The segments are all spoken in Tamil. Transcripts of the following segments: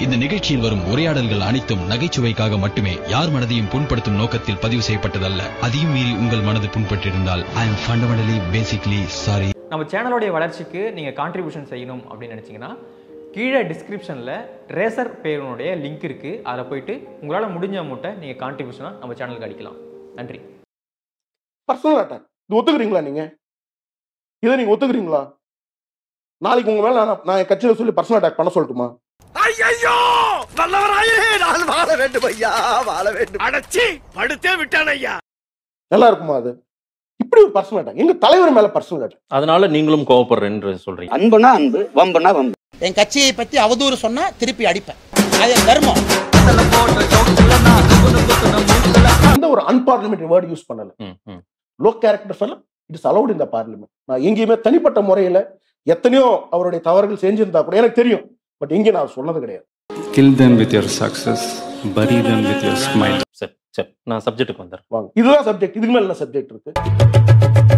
இந்த நிகழ்ச்சியில் வரும் உரையாடல்கள் அனைத்தும் நகைச்சுவைக்காக மட்டுமே யார் மனதையும் புண்படுத்தும் நோக்கத்தில் பதிவு செய்யப்பட்டதல்ல அதையும் மீறி உங்கள் மனது புண்பட்டிருந்தால் I am fundamentally basically sorry நம்ம சேனலோடைய வளர்ச்சிக்கு நீங்கள் கான்ட்ரிபியூஷன் செய்யணும் அப்படின்னு நினச்சிங்கன்னா கீழே டிஸ்கிரிப்ஷனில் ரேசர் பேருனுடைய லிங்க் இருக்குது அதில் போயிட்டு உங்களால் முடிஞ்ச அமௌண்ட்டை நீங்கள் கான்ட்ரிபியூஷனாக நம்ம சேனலுக்கு அடிக்கலாம் நன்றி பர்சனல் அட்டாக் இது ஒத்துக்கிறீங்களா நீங்க இதை நீங்க ஒத்துக்கிறீங்களா நாளைக்கு உங்க மேல நான் நான் என் கட்சியில சொல்லி பர்சனல் அட்டாக் பண்ண சொல்லட்டுமா ஐயோ நல்லவராயே நான் வாழ வேண்டும் ஐயா வாழ வேண்டும் அடச்சி படுத்தே விட்டான் ஐயா நல்லா இருக்குமா அது இப்படி ஒரு பர்சனல் அட்டாக் எங்க தலைவர் மேல பர்சனல் அட்டாக் அதனால நீங்களும் கோவப்படுறேன்னு சொல்றீங்க அன்புனா அன்பு வம்புனா வம்பு என் கட்சியை பத்தி அவதூறு சொன்னா திருப்பி அடிப்பேன் அது என் தர்மம் எந்த ஒரு அன்பார்லிமெண்ட்ரி வேர்டு யூஸ் பண்ணல ம், ம். லோ கேரக்டர் சொல்ல இட் இஸ் அலௌட் இந்த பார்லிமெண்ட் நான் எங்கேயுமே தனிப்பட்ட முறையில எத்தனையோ அவருடைய தவறுகள் செஞ்சிருந்தா கூட எனக்கு தெரியும் பட் இங்கே நான் சொன்னது கிடையாது Kill them with your success, bury them with your smile. சரி சரி நான் சப்ஜெக்ட்டுக்கு வந்துடுறேன் வாங்க இதுதான் சப்ஜெக்ட் இதுக்கு மேல என்ன சப்ஜெக்ட் இருக்கு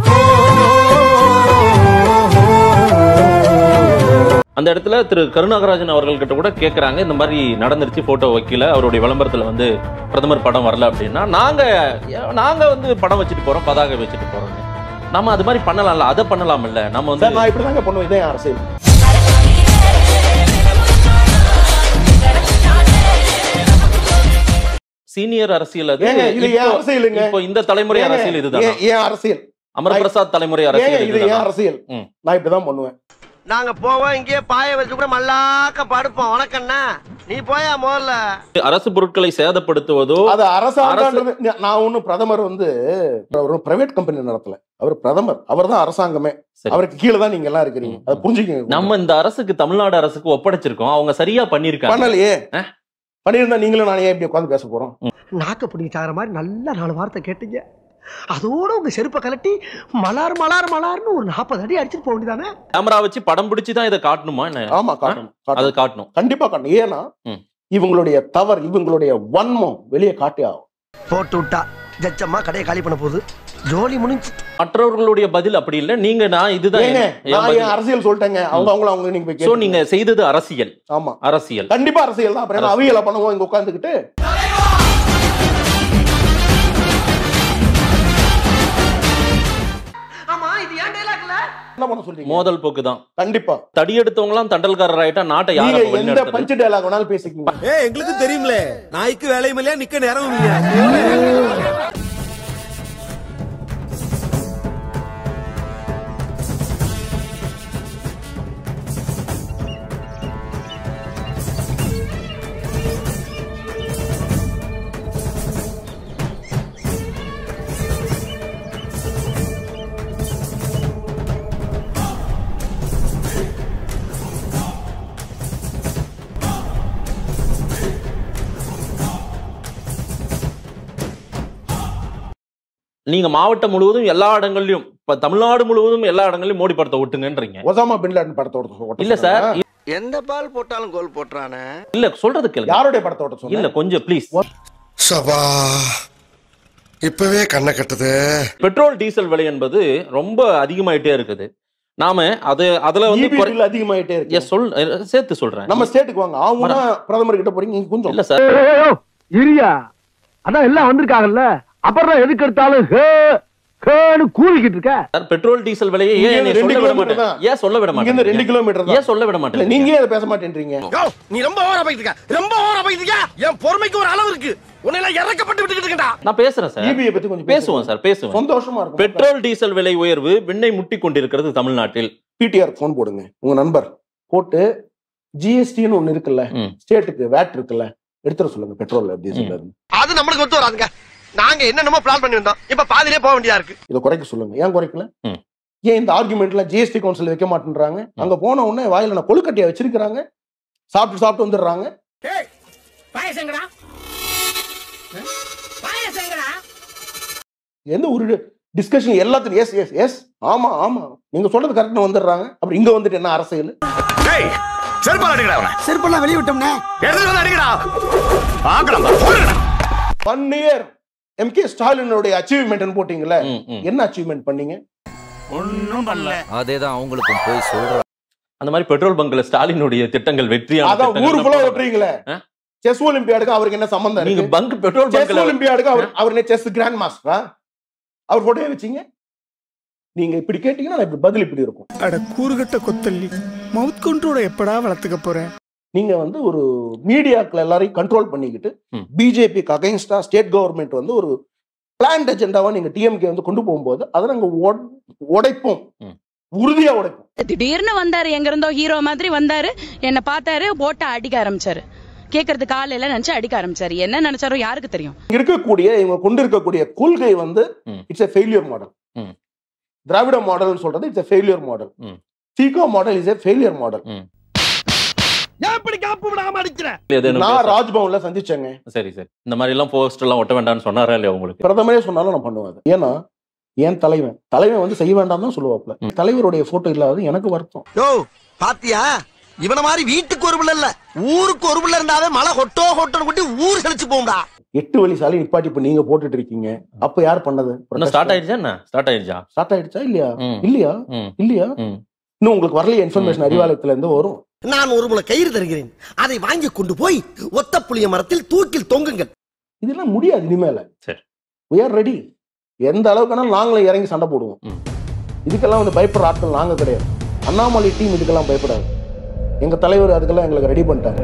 அந்த இடத்துல திரு கருணாகராஜன் அவர்கள்கிட்ட கூட கேட்கறாங்க இந்த மாதிரி நடந்துருச்சு போட்டோ வைக்கல அவருடைய விளம்பரத்துல வந்து பிரதமர் படம் வரல அப்படின்னா நாங்க நாங்க வந்து படம் வச்சுட்டு போறோம் பதாகை வச்சுட்டு போறோம் நம்ம அது மாதிரி பண்ணலாம்ல அதை பண்ணலாம்ல நம்ம வந்து சார் நான் இப்படி தாங்க பண்ணுவேன் இதே அரசியல் சீனியர் அரசியல் அது ஏங்க இது ஏன் இப்போ- அரசியலுங்க இப்போ இந்த தலைமுறை ஏங்க, அரசியல் இதுதான் ஏன் ஏன் அரசியல் அமர்பிரசாத் தலைமுறை ஏங்க அரசியல் இது ஏன் இதுதான் அரசியல் ம். நான் இப்படிதான் பண்ணுவேன் நாங்க போவோம் இங்கேயே பாய வச்சு கூட மல்லாக்க படுப்போம் வணக்கண்ணா நீ போயா முதல்ல அரசு பொருட்களை சேதப்படுத்துவதோ அது அரசாங்கம் நான் ஒண்ணும் பிரதமர் வந்து ஒரு பிரைவேட் கம்பெனி நடத்தல அவர் பிரதமர் அவர் தான் அரசாங்கமே சரி. அவருக்கு கீழே தான் நீங்க எல்லாம் இருக்கிறீங்க அதை புரிஞ்சுக்கங்க நம்ம இந்த அரசுக்கு தமிழ்நாடு அரசுக்கு ஒப்படைச்சிருக்கோம் அவங்க சரியா பண்ணிருக்காங்க பண்ணலையே ஆ? பண்ணியிருந்தா நீங்களும் நானே இப்படி உட்காந்து பேச போறோம் நாக்க பிடிங்க சாகிற மாதிரி நல்ல நாலு வார்த்தை கேட்டீங்க அதோட உங்க செருப்பை கலட்டி மலார் மலார் மலார்னு ஒரு நாற்பது அடி அடிச்சுட்டு போக வேண்டியதானே கேமரா வச்சு படம் பிடிச்சு தான் இதை காட்டணுமா என்ன ஆமா காட்டணும் அதை காட்டணும். காட்டணும் கண்டிப்பா காட்டணும் ஏன்னா ம். இவங்களுடைய தவறு இவங்களுடைய வன்மம் வெளியே காட்டி ஆகும் போட்டு விட்டா ஜச்சம்மா கடையை காலி பண்ண போகுது ஜோலி முடிஞ்சு மற்றவர்களுடைய பதில் அப்படி இல்ல நீங்க நான் இதுதான் ஏங்க என்- என் நான் பதில். ஏன் அரசியல் சொல்லிட்டேங்க அவங்க அவங்கள அவங்க நீங்க போய் சோ கேட்டுக்கங்க. நீங்க செய்தது அரசியல் ஆமா அரசியல் கண்டிப்பா அரசியல் தான் அப்புறம் என்ன அவியல பண்ணுவோம் இங்க உட்காந்துக்கிட்டு ஆமா இது ஏன் டைலாக்ல என்ன பண்ண சொல்றீங்க மோதல் போக்கு தான் கண்டிப்பா தடி எடுத்தவங்க எல்லாம் தண்டல்காரர் ஆயிட்டா நாட்டை யார நீங்க எந்த பஞ்சு டயலாக் வேணாலும் பேசிக்கீங்க ஏ எங்களுக்கு தெரியும்ல நாய்க்கு வேலையும் இல்லையா நிக்க நேரம் நீங்க மாவட்டம் முழுவதும் எல்லா இடங்கள்லயும் இப்ப தமிழ்நாடு முழுவதும் எல்லா இடங்கள்லயும் மோடி படத்தை ஒட்டுங்கன்றீங்க ஒசாமா பின் லாடன் படத்தோட ஓட்ட இல்ல சார் சொன்னாங்க. எந்த பால் போட்டாலும் கோல் போட்டுறானே இல்ல சொல்றது கேளுங்க யாருடைய படத்தை ஓட்ட இல்ல சொன்னேன் கொஞ்சம் ப்ளீஸ் சபா இப்பவே கண்ணை கட்டுது பெட்ரோல் டீசல் விலை என்பது ரொம்ப அதிகமாயிட்டே இருக்குது நாம அது அதுல வந்து EB குறை- bill அதிகமாயிட்டே இருக்கு Yes, சொல் சேர்த்து சொல்றேன் நம்ம ஸ்டேட்டுக்கு வாங்க அவங்க தான் பிரதமர் கிட்ட போறீங்க நீங்க கொஞ்சம் இல்ல சார் இரியா அதான் எல்லாம் வந்திருக்காங்கல்ல அப்புறம் எதுக்கு எடுத்தாலும் ஹே ஹேன்னு கூவிக்கிட்டு இருக்க சார் பெட்ரோல் டீசல் விலையை இங்க ஏன் என்னை இருந்து சொல்ல ரெண்டு விட கிலோமீட்டர் மாட்டேன் தான். ஏன் சொல்ல விட இங்க இருந்து ரெண்டு மாட்டேன் கிலோமீட்டர் ஏன் தான் சொல்ல விட இல்ல, மாட்டேன் நீங்க ஏன் அதை பேச மாட்டேன்றீங்க நீ ரொம்ப ஓவரா போயிட்டு இருக்க ரொம்ப ஓவரா போயிட்டு இருக்க என் பொறுமைக்கு ஒரு அளவு இருக்கு உன்னை எல்லாம் இறக்கப்பட்டு விட்டுக்கிட்டு இருக்கா நான் பேசுறேன் சார் EB பத்தி கொஞ்சம் பேசுவோம் சார் பேசுவோம் சந்தோஷமா இருக்கும் பெட்ரோல் டீசல் விலை உயர்வு விண்ணை முட்டி கொண்டிருக்கிறது தமிழ்நாட்டில் பிடிஆர் போன் போடுங்க உங்க நண்பர் போட்டு ஜிஎஸ்டின்னு ஒண்ணு இருக்குல்ல ம். ஸ்டேட்டுக்கு வேட் இருக்குல்ல எடுத்துட சொல்லுங்க பெட்ரோல் டீசல்ல இருந்து அது நம்மளுக்கு ஒத்து வராதுங்க நாங்க என்னென்னமோ பிளான் பண்ணி வந்தோம் இப்ப பாதியிலே போக வேண்டியதா இருக்கு இதை குறைக்க சொல்லுங்க ஏன் குறைக்கல ம். ஏன் இந்த ஆர்குமெண்ட்ல ஜிஎஸ்டி கவுன்சில் வைக்க மாட்டேன்றாங்க அங்க போன உடனே வாயில நான் கொழுக்கட்டையை வச்சிருக்கிறாங்க சாப்பிட்டு சாப்பிட்டு வந்துடுறாங்க எந்த ஒரு டிஸ்கஷன் எல்லாத்துக்கும் எஸ் எஸ் எஸ் ஆமா ஆமா நீங்க சொல்றது கரெக்டா வந்துடுறாங்க அப்புறம் இங்க வந்துட்டு என்ன அரசியல் செருப்பால் அடிக்கடா அவனை செருப்பெல்லாம் வெளியே விட்டோம்னே எடுத்துட்டு வந்து அடிக்கடா பாக்கலாம் ஒன் இயர் எம் கே ஸ்டாலினுடைய அச்சீவ்மெண்ட் போட்டீங்கல்ல ம், ம். என்ன அச்சீவ்மெண்ட் பண்ணீங்க அதேதான் அவங்களுக்கும் போய் சொல்ற அந்த மாதிரி பெட்ரோல் பங்க்ல ஸ்டாலினுடைய திட்டங்கள் வெற்றியான அதான் ஊர் திட்டங்கள்லாம் ஃபுல்லா போடல. ஓட்டுறீங்களே ஆ? செஸ் ஒலிம்பியாடுக்கு அவருக்கு என்ன சம்பந்தம் நீங்க இருக்கு பங்க் பெட்ரோல் செஸ் பங்க்ல ஒலிம்பியாடுக்கு அவர் அவர் என்ன செஸ் கிராண்ட் மாஸ்டரா அவர் போட்டோ வச்சீங்க நீங்க இப்படி கேட்டீங்கன்னா நான் இப்படி பதில் இப்படி இருக்கும் அட கூறுகட்ட கொத்தல்லி மவுத் கண்ட்ரோட எப்படா வளர்த்துக்க போறேன் நீங்க வந்து ஒரு மீடியாக்கள் எல்லாரையும் கண்ட்ரோல் பண்ணிக்கிட்டு ம். பிஜேபிக்கு அகைன்ஸ்டா ஸ்டேட் கவர்மெண்ட் வந்து ஒரு பிளான்ட் எஜெண்டாவா நீங்க டிஎம்கே வந்து கொண்டு போகும்போது அதை நாங்க உட- உடைப்போம் ம். உறுதியா உடைப்போம் திடீர்னு வந்தாரு எங்க இருந்தோ ஹீரோ மாதிரி வந்தாரு என்ன பார்த்தாரு போட்ட அடிக்க ஆரம்பிச்சாரு கேக்குறதுக்கு ஆள் எல்லாம் நினைச்சு அடிக்க ஆரம்பிச்சாரு என்ன நினைச்சாரோ யாருக்கு தெரியும் இங்க இருக்கக்கூடிய இவங்க கொண்டு இருக்கக்கூடிய கொள்கை வந்து ம். இட்ஸ் எ ஃபெயிலியர் மாடல் ம். திராவிட மாடல் சொல்றது இட்ஸ் எ ஃபெயிலியர் மாடல் ம். சீகோ model is a failure model ஏன் இப்படி காப்பு விடாம அடிக்கிற ஏதேனும் நான் பேச- ராஜ்பவன்ல சந்திச்சேங்க சரி சரி இந்த மாதிரி எல்லாம் போஸ்டர் எல்லாம் ஒட்ட வேண்டாம்னு சொன்னாரா இல்லையா உங்களுக்கு பிரதமரே சொன்னாலும் நான் பண்ணுவேன் அது. ஏன்னா என் தலைவன் தலைவன் வந்து செய்ய வேண்டாம் தான் சொல்லுவாப்ல தலைவருடைய போட்டோ இல்லாதது எனக்கு வருத்தம் யோ பாத்தியா இவன மாதிரி வீட்டுக்கு ஒரு பிள்ளை இல்ல ஊருக்கு ஒரு பிள்ளை இருந்தாவே மழை ஹொட்டோ ஹொட்டோன்னு கொட்டி ஊர் கழிச்சு போகும்டா எட்டு வழி சாலை நிப்பாட்டி இப்ப நீங்க போட்டுட்டு இருக்கீங்க அப்ப யார் பண்ணது இன்னும் ஸ்டார்ட் ஆயிடுச்சா என்ன ஸ்டார்ட் ஆயிடுச்சா ஸ்டார்ட் ஆயிடுச்சா இல்லையா ம். இல்லையா ம். இல்லையா ம். இன்னும் உங்களுக்கு வரலையா இன்ஃபர்மேஷன் ம். அறிவாலயத்துல இருந்து வரும் நான் ஒரு முளை கயிறு தருகிறேன் அதை வாங்கி கொண்டு போய் ஒத்த புளிய மரத்தில் தூக்கில் தொங்குங்கள் இதெல்லாம் முடியாது இனிமேல சரி. we are ரெடி எந்த அளவுக்குனாலும் நாங்களே இறங்கி சண்டை போடுவோம் ம். இதுக்கெல்லாம் வந்து பயப்படுற ஆட்கள் நாங்க கிடையாது அண்ணாமலை டீம் இதுக்கெல்லாம் பயப்படாது எங்க தலைவர் அதுக்கெல்லாம் எங்களுக்கு ரெடி பண்ணிட்டாங்க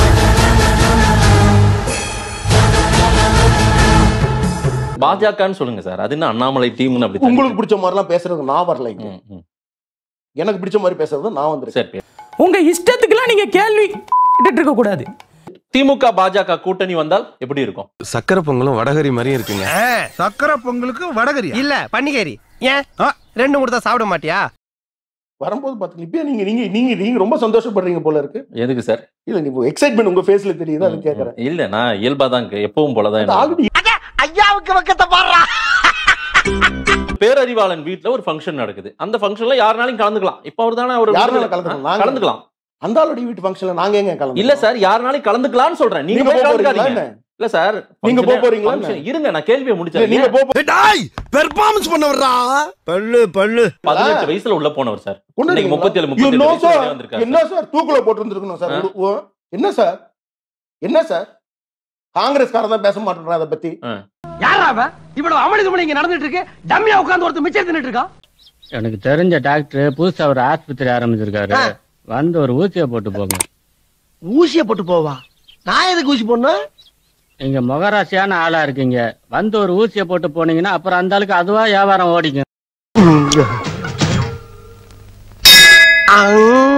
பாஜகன்னு சொல்லுங்க சார் அது என்ன அண்ணாமலை டீம்னு அப்படி தனி- உங்களுக்கு பிடிச்ச மாதிரிலாம் பேசுறது நான் வரல இங்க ம், ம். எனக்கு பிடிச்ச மாதிரி பேசுறது நான் வந்திருக்கேன் சரி உங்க இஷ்டத்துக்குலாம் நீங்க கேள்வி கேட்டுட்டு இருக்க கூடாது திமுக பாஜக கூட்டணி வந்தால் எப்படி இருக்கும் சக்கரை பொங்கலும் வடகரி மாதிரியும் இருக்குங்க சக்கரை பொங்கலுக்கு வடகரி இல்ல பன்னிகரி ஏன் ரெண்டு கொடுத்தா சாப்பிட மாட்டியா வரும்போது பாத்தீங்க இப்பயே நீங்க நீங்க நீங்க நீங்க ரொம்ப சந்தோஷப்படுறீங்க போல இருக்கு எதுக்கு சார் இல்ல நீங்க எக்ஸைட்மெண்ட் உங்க ஃபேஸ்ல தெரியுது அது கேக்குறேன் இல்ல நான் இயல்பா தான் எப்பவும் போலதான் எனக்கு. ஆல்ரெடி ஐயாவுக்கு பக்கத்தை பாடுறா பேரறிவாளன் வீட்ல ஒரு ஃபங்க்ஷன் நடக்குது அந்த ஃபங்க்ஷன்ல யாருனாலும் கலந்துக்கலாம் இப்ப அவர் தானே அவர் யாருனாலும் கலந்துக்கலாம். நாங்க- கலந்துக்கலாம் அந்த ஆளுடைய வீட்டு ஃபங்க்ஷன்ல நாங்க எங்க கலந்து இல்ல சார் யாருனாலும் கலந்துக்கலாம்னு சொல்றேன் நீங்க நீங்க போய் போக போறீங்களா கலந்துக்காதீங்க என்ன? இல்ல சார் நீங்க function- போக போறீங்களா என்ன? function- இருங்க நான் கேள்வியை இல்ல, முடிச்சேன் நீங்க நீங்க போ டாய் பெர்ஃபார்மன்ஸ் பண்ண வர்றா பல்லு பல்லு பதினெட்டு வயசுல உள்ள போனவர் சார் கொண்டு இன்னைக்கு முப்பத்தி ஏழு You முப்பத்தி know, எட்டு sir. வயசுல வந்திருக்காரு என்ன சார் தூக்குல போட்டு சார் ஆ? உ- உ- என்ன சார் என்ன சார் காங்கிரஸ்காரன் தான் பேச மாட்டேன்றா அதை பத்தி யாரா அவன் இவ்வளவு அமளி துமளி இங்க நடந்துட்டு இருக்கு டம்மியா உட்கார்ந்து ஒருத்தர் மிச்சம் தின்னுட்டு இருக்கான் எனக்கு தெரிஞ்ச டாக்டர் புதுசா ஒரு ஆஸ்பத்திரி ஆரம்பிச்சிருக்காரு வந்து ஒரு ஊசியை போட்டு போங்க ஊசிய போட்டு போவா நான் எதுக்கு ஊசி போடணும் நீங்க முகராசியான ஆளா இருக்கீங்க வந்து ஒரு ஊசியை போட்டு போனீங்கன்னா அப்புறம் அந்த ஆளுக்கு அதுவா வியாபாரம் ஓடிக்கும் அங்க